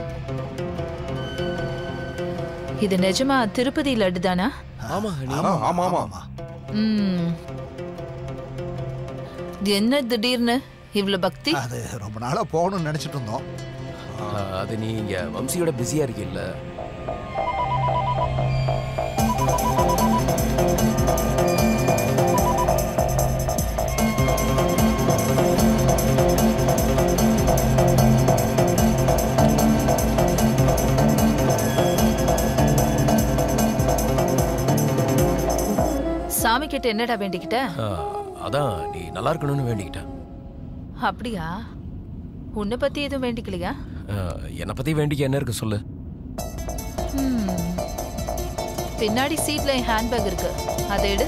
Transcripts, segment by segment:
இது நிஜமா திருப்பதி லட்டு தானா ஆமா ஹனி ஆமா ஆமா ம். இது என்ன திடீர்னு இவ்வளவு பக்தி அது ரொம்ப நாளா போகணும்னு நினைச்சிட்டு இருந்தோம் ஆ, அது நீ இங்க வம்சியோட பிஸியா இருக்கீல்ல சாமி கிட்ட என்னடா வேண்டிக்கிட்ட ஆ, அதான் நீ நல்லா இருக்கணும்னு வேண்டிக்கிட்டேன் அப்படியா உன்னை பத்தி எதுவும் வேண்டிக்கலையா ஆ, என்னை பத்தி வேண்டிக்க என்ன இருக்கு சொல்லு ம். பின்னாடி சீட்ல என் ஹேண்ட்பேக் இருக்கு அதை எடு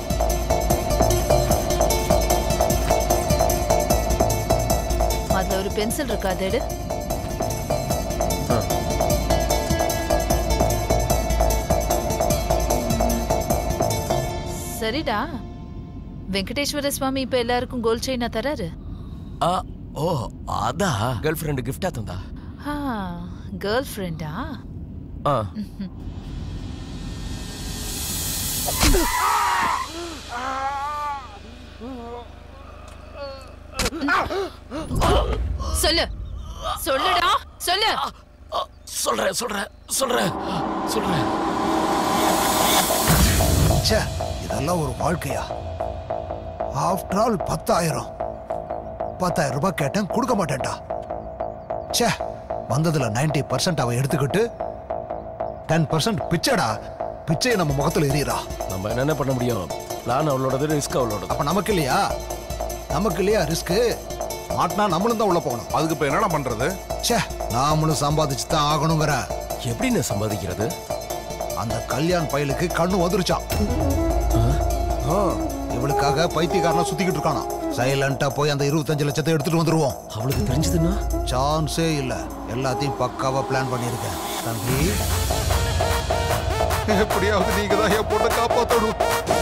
அதுல ஒரு பென்சில் இருக்கு அதை எடு ஆ. சரிடா வெங்கடேஸ்வர சுவாமி இப்ப எல்லாருக்கும் கோல்ட் செயினா தராரு ஆ, ஓ அதா கேர்ள் ஃப்ரெண்டு கிஃப்டா தந்தா கேர்ள் ஃப்ரெண்டா ஆ சொல்லு சொல்லுடா சொல்லு ஆ, சொல்றேன் சொல்றேன் சொல்றேன் சொல்றேன் ச்சே இதெல்லாம் ஒரு வாழ்க்கையா ஆஃப்டர் ஆல் பத்தாயிரம் பத்தாயிரம் ரூபாய் கேட்டேன் கொடுக்க மாட்டேன்டா ச்சே வந்ததுல 90% பர்சன்ட் அவ எடுத்துக்கிட்டு டென் பர்சன்ட் பிச்சைடா பிச்சையை நம்ம முகத்துல எறியறா நம்ம என்னென்ன பண்ண முடியும் பிளான் அவளோடது ரிஸ்க் அவளோடது அப்ப நமக்கு இல்லையா நமக்கு இல்லையா ரிஸ்க் மாட்டினா நம்மளும் தான் உள்ள போகணும் அதுக்கு இப்ப என்னடா பண்றது ச்சே நாமளும் சம்பாதிச்சு தான் ஆகணுங்கிற எப்படின்னு சம்பாதிக்கிறது அந்த கல்யாண் பயலுக்கு கண்ணு வந்துருச்சான் ஆ, இவளுக்காக பைத்தியக்காரனா சுத்திக்கிட்டு இருக்கானா சைலண்டா போய் அந்த இருபத்தஞ்சு லட்சத்தை எடுத்துட்டு வந்துருவோம் அவளுக்கு தெரிஞ்சதுன்னா சான்ஸே இல்ல எல்லாத்தையும் பக்காவா பிளான் பண்ணியிருக்கேன் தம்பி எப்படியாவது நீங்க தான் என் பொண்ணை காப்பாத்தணும்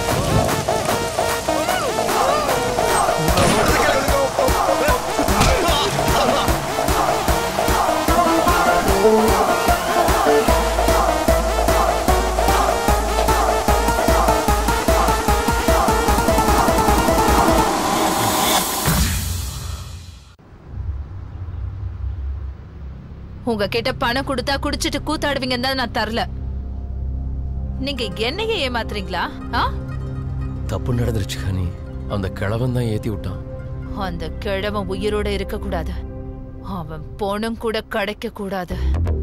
உங்ககிட்ட பணம் கொடுத்தா குடிச்சிட்டு கூத்தாடுவீங்கன்னு தான் நான் தரல நீங்க என்னைய ஏமாத்துறீங்களா ஆ? தப்பு நடந்துருச்சு ஹனி அந்த கிழவன் தான் ஏத்தி விட்டான் அந்த கிழவன் உயிரோட இருக்க கூடாது அவன் போனும் கூட கிடைக்க கூடாது